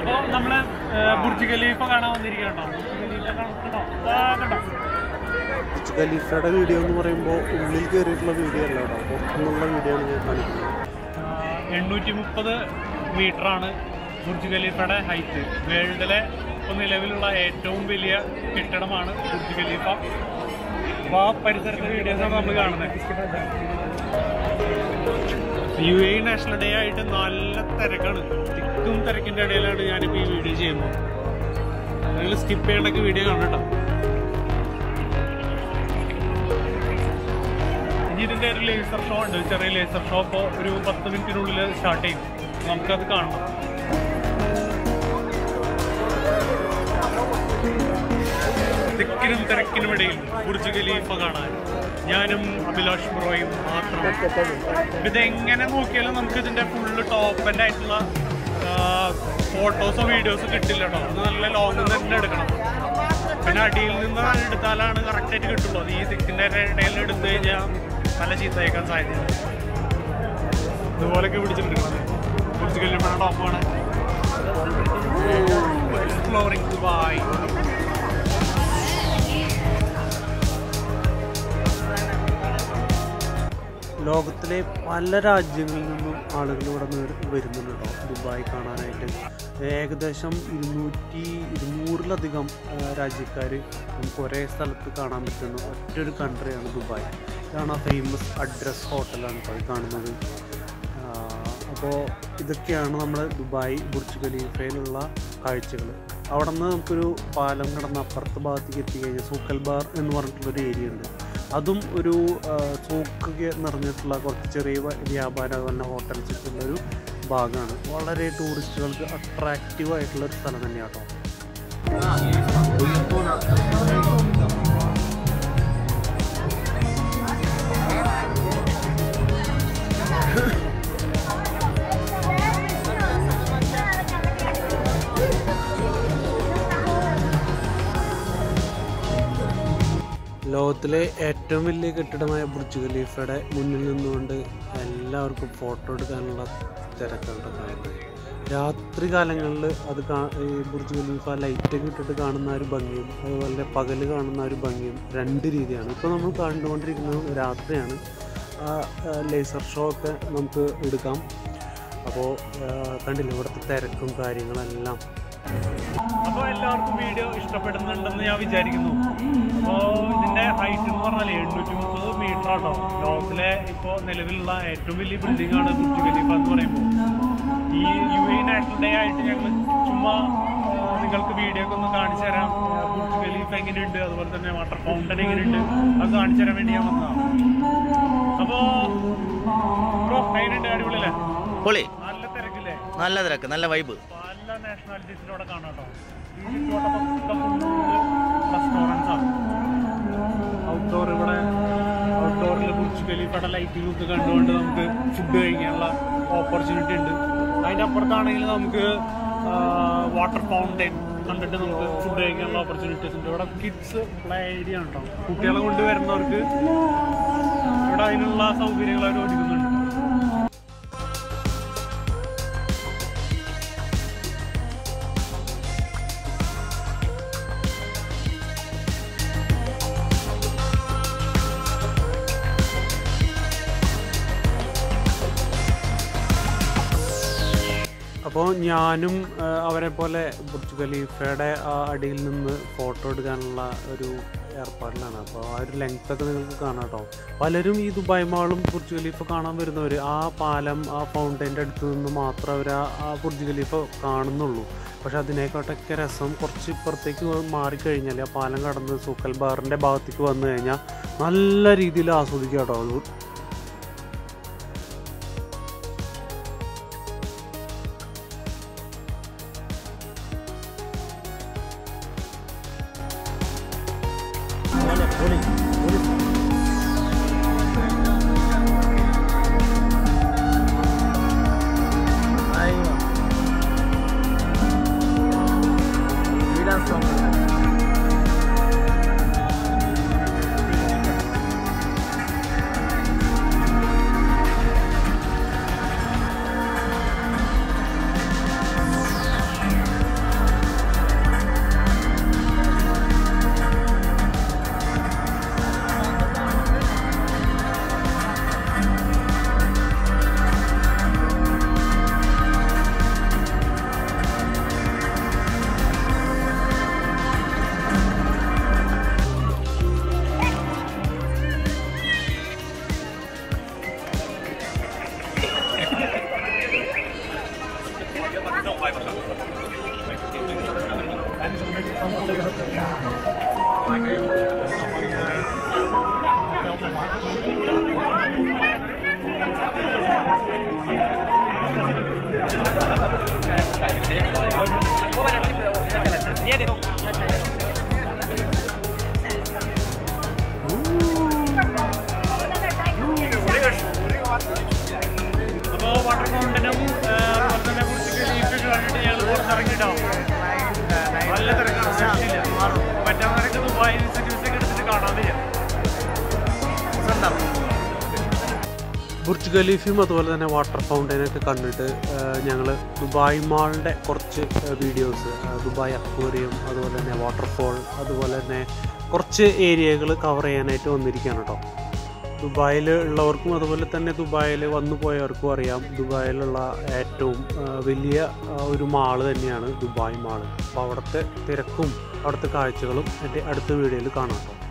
അപ്പോൾ നമ്മള് ഏഹ്, Burj Khalifa കാണാൻ വന്നിരിക്കട്ടോ ബുർജ് ഖലീഫ കണ്ടോ ദാ കണ്ടോ ബുർജ് ഖലീഫയുടെ വീഡിയോ എന്ന് പറയുമ്പോൾ ഉള്ളിൽ കയറിയിട്ടുള്ള വീഡിയോ അല്ല കേട്ടോ പുറത്തുനിന്നുള്ള വീഡിയോ ആണ് ഞാൻ കാണിക്കുന്നത് എണ്ണൂറ്റി മുപ്പത് മീറ്ററാണ് ബുർജ് ഖലീഫയുടെ ഹൈറ്റ് വേൾഡിലെ ഇപ്പോൾ നിലവിലുള്ള ഏറ്റവും വലിയ കെട്ടിടമാണ് ബുർജ് ഖലീഫ അപ്പോൾ ആ പരിസരത്തെ വീഡിയോസാണ് നമ്മൾ കാണുന്നത് യു എ നാഷണൽ ഡേ ആയിട്ട് നല്ല തിരക്കാണ് തിക്കും തിരക്കിൻ്റെ ഇടയിലാണ് ഞാനിപ്പോൾ ഈ വീഡിയോ ചെയ്യുന്നത് നിങ്ങൾ സ്കിപ്പ് ചെയ്യണ്ടൊക്കെ വീഡിയോ കാണട്ടോ ഇനി ഇതിൻ്റെ ഒരു ലേസർ ഷോ ഉണ്ട് ചെറിയ ലേസർ ഷോ ഇപ്പോൾ ഒരു പത്ത് മിനിറ്റിനുള്ളിൽ സ്റ്റാർട്ട് ചെയ്യും നമുക്കത് കാണണം തിക്കിനും തിരക്കിനും ഇടയിൽ ബുർജ് ഖലീഫ കാണാൻ ഞാനും അഭിലാഷ് ബ്രോയും മാത്രം ഇത് എങ്ങനെ നോക്കിയാലും നമുക്ക് ഇതിന്റെ ഫുള്ള് ടോപ്പ് എൻഡ് ആയിട്ടുള്ള ഫോട്ടോസോ വീഡിയോസോ കിട്ടില്ല കേട്ടോ അത് നല്ല ലോങ് തന്നെ എടുക്കണം പിന്നെ അടിയിൽ നിന്ന് എടുത്താലാണ് കറക്റ്റ് ആയിട്ട് കിട്ടുള്ളൂ അത് ഈ സിക്കിന്റെ ഇടയിൽ എടുത്തു കഴിഞ്ഞാൽ നല്ല ചീത്തയേക്കാൻ സാധ്യതയുണ്ട് ഇതുപോലൊക്കെ പിടിച്ചിട്ടുണ്ട് ബുർജ് ഖലീഫയുടെ ടോപ്പാണ് എക്സ്പ്ലോറിംഗ് ദുബായ് ലോകത്തിലെ പല രാജ്യങ്ങളിൽ നിന്നും ആളുകൾ ഇവിടെ നിന്ന് വരുന്നുണ്ട് കേട്ടോ ദുബായ് കാണാനായിട്ട് ഏകദേശം ഇരുന്നൂറ്റി ഇരുന്നൂറിലധികം രാജ്യക്കാർ നമുക്ക് ഒരേ സ്ഥലത്ത് കാണാൻ പറ്റുന്ന ഒറ്റൊരു കൺട്രിയാണ് ദുബായ് ഇതാണ് ആ ഫേമസ് അഡ്രസ് ഹോട്ടലാണ് ഇപ്പോൾ ഈ കാണുന്നത് അപ്പോൾ ഇതൊക്കെയാണ് നമ്മൾ ദുബായ് ബുർജ് ഖലീഫയിലുള്ള കാഴ്ചകൾ അവിടെ നിന്ന് നമുക്കൊരു പാലം കടന്ന് അപ്പുറത്തെ ഭാഗത്തേക്ക് എത്തിക്കഴിഞ്ഞാൽ സൂക്കൽ ബാർ എന്ന് പറഞ്ഞിട്ടുള്ളൊരു ഏരിയ ഉണ്ട് അതും ഒരു സൂക്ക് നിറഞ്ഞിട്ടുള്ള കുറച്ച് ചെറിയ വ- വ്യാപാര തന്നെ ഹോട്ടൽസ് ഒക്കെ ഉള്ളൊരു ഭാഗമാണ് വളരെ ടൂറിസ്റ്റുകൾക്ക് അട്രാക്റ്റീവ് ആയിട്ടുള്ള ഒരു സ്ഥലം തന്നെയാണ് കേട്ടോ ലോകത്തിലെ ഏറ്റവും വലിയ കെട്ടിടമായ ബുർജ് ഖലീഫയുടെ മുന്നിൽ നിന്നുകൊണ്ട് എല്ലാവർക്കും ഫോട്ടോ എടുക്കാനുള്ള തിരക്കാണ് കാണുന്നത് രാത്രി കാലങ്ങളിൽ അത് കാ ഈ ബുർജ് ഖലീഫ ലൈറ്റൊക്കെ ഇട്ടിട്ട് കാണുന്ന ആ ഒരു ഭംഗിയും അതുപോലെ പകല് കാണുന്ന ആ ഒരു ഭംഗിയും രണ്ട് രീതിയാണ് ഇപ്പോൾ നമ്മൾ കണ്ടുകൊണ്ടിരിക്കുന്നത് രാത്രിയാണ് ആ ലേസർ ഷോ ഒക്കെ നമുക്ക് എടുക്കാം അപ്പോൾ കണ്ടില്ല ഇവിടുത്തെ തിരക്കും കാര്യങ്ങളെല്ലാം അപ്പോൾ എല്ലാവർക്കും വീഡിയോ ഇഷ്ടപ്പെടുന്നുണ്ടെന്ന് ഞാൻ വിചാരിക്കുന്നു അപ്പോൾ ഇതിന്റെ ഹൈറ്റ് എന്ന് പറഞ്ഞാൽ എണ്ണൂറ്റി മുപ്പത് മീറ്റർ ആട്ടോ ലോകത്തിലെ ഇപ്പോൾ നിലവിലുള്ള ഏറ്റവും വലിയ ബിൽഡിംഗ് ആണ് ബുർജ് ഖലീഫ എന്ന് പറയുമ്പോൾ ഈ യു എ നാഷണൽ ഡേ ആയിട്ട് ഞങ്ങൾ ചുമ്മാ ആ, നിങ്ങൾക്ക് വീഡിയോ ഒക്കെ ഒന്ന് കാണിച്ചു തരാം ആ, ബുർജ് ഖലീഫ എങ്ങനെയുണ്ട് അതുപോലെ തന്നെ വാട്ടർ ഫൗണ്ടൻ എങ്ങനെയുണ്ട് അത് കാണിച്ചു തരാൻ വേണ്ടി ഞാൻ വന്നതാണ് അപ്പോൾ ബ്രോ എങ്ങനെയുണ്ട് അടിപൊളിയല്ലേ പൊളി നല്ല തിരക്കില്ലേ നല്ല തിരക്ക് നല്ല വൈബ് പല നാഷണാലിറ്റീസിൻ്റെ അവിടെ കാണാം കേട്ടോ ഈ ചുറ്റുവട്ടത്തൊക്കെ ഫുള്ള് റെസ്റ്റോറൻറ്റ്സ് ആണ് ഔട്ട്ഡോർ ഇവിടെ ഔട്ട്ഡോറിൽ ബുർജ് ഖലീഫയുടെ ലൈറ്റിംഗ് ഒക്കെ കണ്ടുകൊണ്ട് നമുക്ക് ഫുഡ് കഴിക്കാനുള്ള ഓപ്പർച്യൂണിറ്റി ഉണ്ട് അതിൻ്റെ അപ്പുറത്താണെങ്കിൽ നമുക്ക് വാട്ടർ ഫൗണ്ടൈൻ കണ്ടിട്ട് നമുക്ക് ഫുഡ് കഴിക്കാനുള്ള ഓപ്പർച്യൂണിറ്റീസ് ഉണ്ട് ഇവിടെ കിഡ്സ് പ്ലേ ഏരിയ ഉണ്ടോ കുട്ടികളെ കൊണ്ടുവരുന്നവർക്ക് ഇവിടെ അതിനുള്ള സൗകര്യങ്ങൾ അവർ ഒരുക്കുന്നുണ്ട് അപ്പോൾ ഞാനും ആ, അവരെ പോലെ ബുർജ് ഖലീഫയുടെ ആ അടിയിൽ നിന്ന് ഫോട്ടോ എടുക്കാനുള്ള ഒരു ഏർപ്പാടിലാണ് അപ്പോൾ ആ ഒരു ലെങ്ത് ഒക്കെ നിങ്ങൾക്ക് കാണാം കേട്ടോ പലരും ഈ ദുബായ് മാളും ബുർജ് ഖലീഫ കാണാൻ വരുന്നവർ ആ പാലം ആ ഫൗണ്ടൈൻ്റെ അടുത്ത് നിന്ന് മാത്രം അവർ ആ ആ ബുർജ് ഖലീഫ കാണുന്നുള്ളൂ പക്ഷെ അതിനേക്കാട്ടൊക്കെ രസം കുറച്ച് ഇപ്പുറത്തേക്ക് മാറിക്കഴിഞ്ഞാൽ ആ പാലം കടന്ന് സൂക്കൽ ബാറിൻ്റെ ഭാഗത്തേക്ക് വന്നു കഴിഞ്ഞാൽ നല്ല രീതിയിൽ ആസ്വദിക്കാം കേട്ടോ അത് അപ്പോൾ വാട്ടർ ഫൗണ്ടനും അതുപോലെ തന്നെ കുറിച്ച് ലീഫൊക്കെ കണ്ടിട്ട് ഞങ്ങൾ പുറത്തിറങ്ങിയിട്ടോ നല്ല തിരക്കാണ് രക്ഷയില്ല. മറ്റേ നിരക്ക് ദുബായിൽ സർട്ടിഫിക്കറ്റ് എടുത്തിട്ട് കാണാൻ വയ്യ ബുർജ് ഖലീഫയും അതുപോലെ തന്നെ വാട്ടർ ഫൗണ്ടൈനൊക്കെ കണ്ടിട്ട് ഞങ്ങൾ ദുബായ് മാളിൻ്റെ കുറച്ച് വീഡിയോസ് ദുബായ് അക്വേറിയം അതുപോലെ തന്നെ വാട്ടർഫോൾ അതുപോലെ തന്നെ കുറച്ച് ഏരിയകൾ കവർ ചെയ്യാനായിട്ട് വന്നിരിക്കുകയാണ് കേട്ടോ ദുബായിൽ ഉള്ളവർക്കും അതുപോലെ തന്നെ ദുബായിൽ വന്നു പോയവർക്കും അറിയാം ദുബായിലുള്ള ഏറ്റവും ആ, വലിയ ആ, ഒരു മാള് തന്നെയാണ് ദുബായ് മാള് അപ്പോൾ അവിടുത്തെ തിരക്കും അവിടുത്തെ കാഴ്ചകളും എൻ്റെ അടുത്ത വീഡിയോയിൽ കാണാം കേട്ടോ